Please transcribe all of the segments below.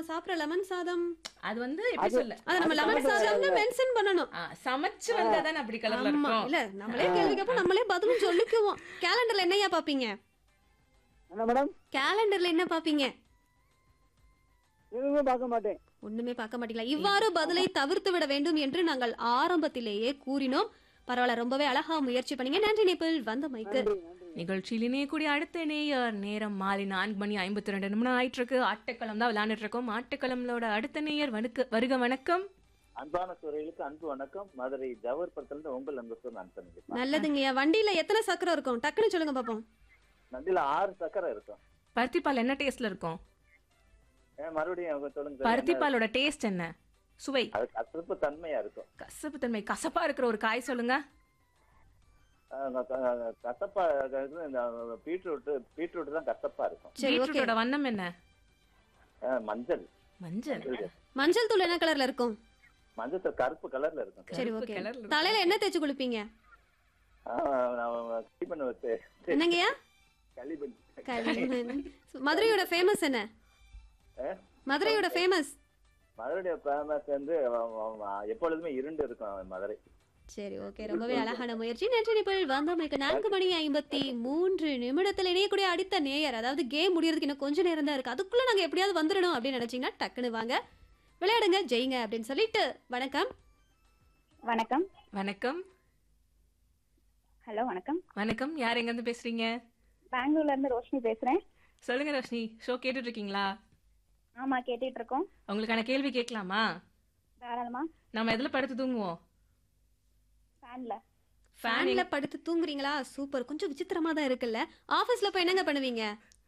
சாப்பிடுற லெமன் சாதம் அது வந்து எப்படி சொல்ல அது நம்ம லெமன் சாதம்னு மென்ஷன் பண்ணணும் ஆ, சமைச்சு வந்தா தானே அப்படி கலர்ல ஆமா இருக்கும் இல்ல நம்மளே கேள்வி கேட்போம் நம்மளே பதிலும் சொல்லிக்குவோம் கேலண்டர்ல என்னையா பாப்பீங்க என்ன மேடம் கேலண்டர்ல என்ன பாப்பீங்க எதுவுமே பார்க்க மாட்டேன் ஒண்ணுமே பார்க்க மாட்டீங்களா இவ்வாறு பதிலை தவிர்த்து விட வேண்டும் என்று நாங்கள் ஆரம்பத்திலேயே கூறினோம் பரவாயில்ல ரொம்பவே அழகா முயற்சி பண்ணீங்க நன்றி நேபிள் வந்த மைக்கு நன்றி நன்றி நிகழ்ச்சியில் இணையக்கூடிய அடுத்த நேயர் நேரம் மாலை நான்கு மணி ஐம்பத்தி ரெண்டு நிமிடம் ஆயிட்டு இருக்கு ஆட்டுக்களம் தான் விளையாண்டுட்டு இருக்கோம் ஆட்டுக்களம்லோட அடுத்த நேயர் வணக்க வருக வணக்கம் அன்பான சூரியலுக்கு அன்பு வணக்கம் மதுரை ஜவஹர்புரத்துல உங்கள் அன்பு நான் சொன்னேன் நல்லதுங்கய்யா வண்டியில எத்தனை சக்கரம் இருக்கும் டக்குன்னு சொல்லுங்க பாப்போம் நந்தில ஆறு சக்கரை இருக்கும் பருத்திப்பால் என்ன டேஸ்ட்ல இருக்கும் ஏன் மறுபடியும் அவங்க சொல்லுங்க சார். பருத்திப்பாலோட டேஸ்ட் என்ன சுவை அது கசப்பு தன்மையா இருக்கும் கசப்பு தன்மை கசப்பா இருக்கிற ஒரு காய் சொல்லுங்க அஹ் க- க- கசப்பா இருக்கிறது இந்த பீட்ரூட் பீட்ரூட் தான் கசப்பா இருக்கும் சரி ஓகே பீட்ரூட்டோட வண்ணம் என்ன அஹ் மஞ்சள் மஞ்சள் மஞ்சள் தூள் என்ன கலர்ல இருக்கும் மஞ்சள் கருப்பு கலர்ல இருக்கும் சார். சரி கருப்பு ஓகே கலர்ல தலையில என்ன தேய்ச்சு குளிப்பீங்க ஆஹ் நான் களிமண் வச்சு என்னங்கய்யா களிமண் களிமண். மதுரையோட ஃபேமஸ் என்ன அஹ்? மதுரையோட ஃபேமஸ் மதுரையுடைய ஃபேமஸ் வந்து அஹ், அஹ், எப்பொழுதுமே இருண்டு இருக்கும் மதுரை சரி ஓகே ரொம்பவே அழகான முயற்சி நன்றி நிபுள் வந்தமைக்கு நான்கு மணி ஐம்பத்தி மூன்று நிமிடத்தில் இணையக்கூடிய அடுத்த நேயர் அதாவது கேம் முடியறதுக்கு இன்னும் கொஞ்ச நேரம் தான் இருக்கு அதுக்குள்ள நாங்க எப்படியாவது வந்துடணும் அப்படின்னு நினைச்சீங்கன்னா டக்குன்னு வாங்க விளையாடுங்க ஜெயிங்க அப்படின்னு சொல்லிட்டு வணக்கம் வணக்கம் வணக்கம் ஹலோ வணக்கம் வணக்கம் யார் எங்க இருந்து பேசுறீங்க பெங்களூர்ல இருந்து ரோஷினி பேசுறேன் சொல்லுங்க ரோஷினி ஷோ கேட்டுட்டு இருக்கீங்களா ஆமா கேட்டுட்டு இருக்கோம் உங்களுக்கான கேள்வி கேட்கலாமா தாராளமா நம்ம எதுல படுத்து தூங்குவோம் ஃபேன்ல ஃபேன் ஃபேன்ல படுத்து தூங்குறீங்களா சூப்பர் கொஞ்சம் விசித்திரமா தான் இருக்குல்ல ஆபீஸ்ல போய் என்னங்க பண்ணுவீங்க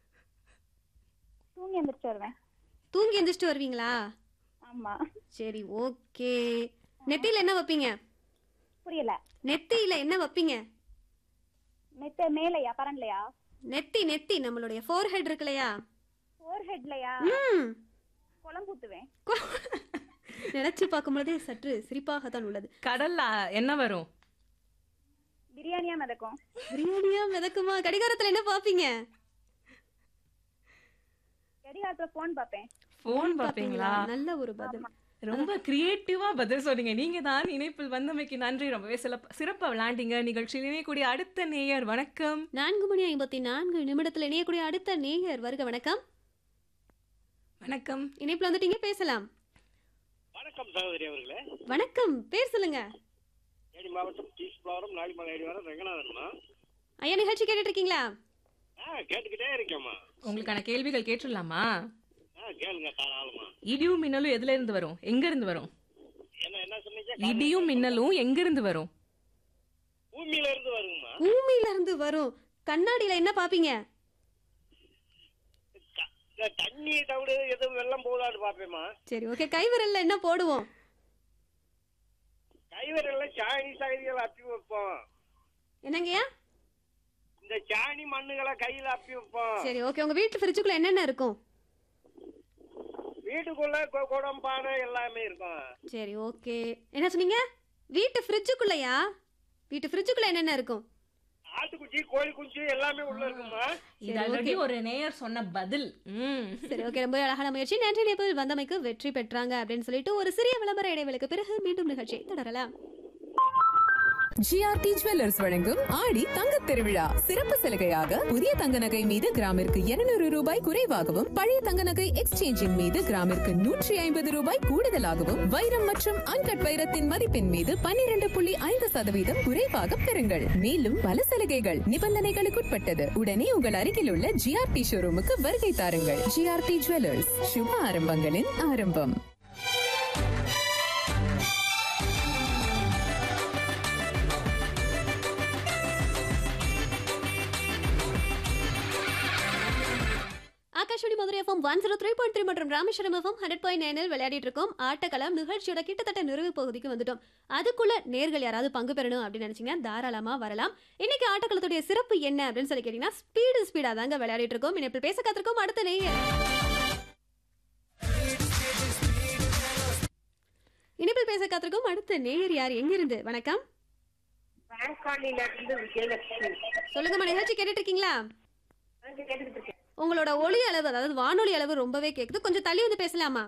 தூங்கி எந்திரிச்சு வருவேன் தூங்கி எந்திரிச்சிட்டு வருவீங்களா ஆமா சரி ஓகே நெத்தியில என்ன வைப்பீங்க புரியல நெத்தியில என்ன வைப்பீங்க மெத்த மேலையா பரன்லையா நெத்தி நெத்தி நம்மளுடைய ஃபோர் ஹெட் இருக்கு இல்லையா ஃபோர் ஹெட்லையா ம் குழம்பூத்துவேன் நினைச்சு பார்க்கும்போதே சற்று சிரிப்பாகத்தான் உள்ளது கடல்ல என்ன வரும் பிரியாணியா மிதக்கும் பிரியாணியா மிதக்குமா கடிகாரத்துல என்ன பாப்பீங்க கடிகாரத்துல போன் பார்ப்பேன் போன் பாப்பீங்களா நல்ல ஒரு பதில் ரொம்ப கிரியேட்டிவா பதில் சொன்னீங்க நீங்க தான் இணைப்பில் வந்தமைக்கு நன்றி ரொம்பவே சிறப்பா சிறப்பா விளையாண்டீங்க நிகழ்ச்சியில் இணையக்கூடிய அடுத்த நேயர் வணக்கம் நான்கு மணி ஐம்பத்தி நான்கு நிமிடத்துல இணையக்கூடிய அடுத்த நேயர் வருக வணக்கம் வணக்கம் இணைப்புல வந்துட்டீங்க பேசலாம் வணக்கம் சகோதரி அவர்களே வணக்கம் பேர் சொல்லுங்க தேனி மாவட்டம் தீஸ்புரம் நாளிமலை அடிவாரம் ரெங்கநாதன்மா ஐயா நிகழ்ச்சி கேட்டுட்டு இருக்கீங்களா ஆ கேட்டுக்கிட்டே இருக்கேம்மா உங்களுக்கான கேள்விகள் கேட்டுடலாமா ஆ கேளுங்க தாராளமா இடியும் மின்னலும் எதுல இருந்து வரும் எங்க இருந்து வரும் என்ன என்ன சொன்னீங்க இடியும் மின்னலும் எங்க இருந்து வரும் பூமியில இருந்து வருங்கம்மா பூமியில இருந்து வரும் கண்ணாடியில என்ன பாப்பீங்க க- இந்த தண்ணி தவிடு எதுவும் வெள்ளம் போதான்னு பாப்பேம்மா சரி ஓகே கைவிரல்ல என்ன போடுவோம் கைவிரல்ல சாணி சகதிகளை அப்பி வைப்போம் என்னங்கய்யா இந்த சாணி மண்ணுகளை கையில அப்பி வைப்போம் சரி ஓகே உங்க வீட்டு ஃப்ரிட்ஜுக்குள்ள என்னென்ன இருக்கும் வீட்டுக்குள்ள கொ- குடம் பானை எல்லாமே இருக்கும் சரி ஓகே என்ன சொன்னீங்க வீட்டு ஃப்ரிட்ஜுக்குள்ளயா வீட்டு ஃப்ரிட்ஜுக்குள்ள என்னென்ன இருக்கும் ஆட்டுக்குச்சி கோழி குஞ்சு எல்லாமே உள்ள இருக்குமா இது ஆல்ரெடி ஒரு நேயர் சொன்ன பதில் ம் சரி ஓகே ரொம்ப அழகான முயற்சி நன்றி நேபிள் வந்தமைக்கு வெற்றி பெற்றாங்க அப்படின்னு சொல்லிட்டு ஒரு சிறிய விளம்பர இடைவெளிக்கு பிறகு மீண்டும் நிகழ்ச்சியை தொடரலாம் ஜிஆர்டி ஜுவல்லர்ஸ் வழங்கும் ஆடி தங்கத் திருவிழா சிறப்பு சலுகையாக புதிய தங்க நகை மீது கிராமிற்கு 200 ரூபாய் குறைவாகவும் பழைய தங்க நகை எக்ஸ்சேஞ்சின் மீது கிராமிற்கு நூற்றி ஐம்பது ரூபாய் கூடுதலாகவும் வைரம் மற்றும் அன்கட் வைரத்தின் மதிப்பின் மீது 12.5% புள்ளி ஐந்து சதவீதம் குறைவாக பெறுங்கள் மேலும் பல சலுகைகள் நிபந்தனைகளுக்குட்பட்டது உடனே உங்கள் அருகில் உள்ள ஜிஆர்டி ஷோரூமுக்கு வருகை தாருங்கள் ஜிஆர்டி ஜுவல்லர்ஸ் சுப ஆரம்பங்களின் ஆரம்பம் Akashvani Madurai FM one zero three point three மற்றும் ராமேஸ்வரம் எஃப்எம் ஹண்ட்ரட் பாயிண்ட் நைனில் விளையாடிட்டு இருக்கோம் ஆட்டக்களம் நிகழ்ச்சியோட கிட்டத்தட்ட நிறைவு பகுதிக்கு வந்துட்டோம் அதுக்குள்ள நேர்கள் யாராவது பங்கு பெறணும் அப்படின்னு நினைச்சீங்கன்னா தாராளமா வரலாம் இன்னைக்கு ஆட்டக்களத்துடைய சிறப்பு என்ன அப்படின்னு சொல்லி கேட்டீங்கன்னா ஸ்பீடு ஸ்பீடா தாங்க விளையாடிட்டு இருக்கோம் இனிப்பில் பேச காத்திருக்கோம் அடுத்த நேயர் இனிப்பில் பேச காத்திருக்கோம் அடுத்த நேயர் யார் எங்கிருந்து வணக்கம் பேங்காலில இருந்து விஜயலட்சுமி சொல்லுங்கம்மா நிகழ்ச்சி கேட்டுட்டு இருக்கீங்களா கேட்டுக்கிட்டு இருக்கேன் உங்களோட ஒளி அளவு அதாவது வானொலி அளவு ரொம்பவே கேக்குது கொஞ்சம் தள்ளி வந்து பேசலாமா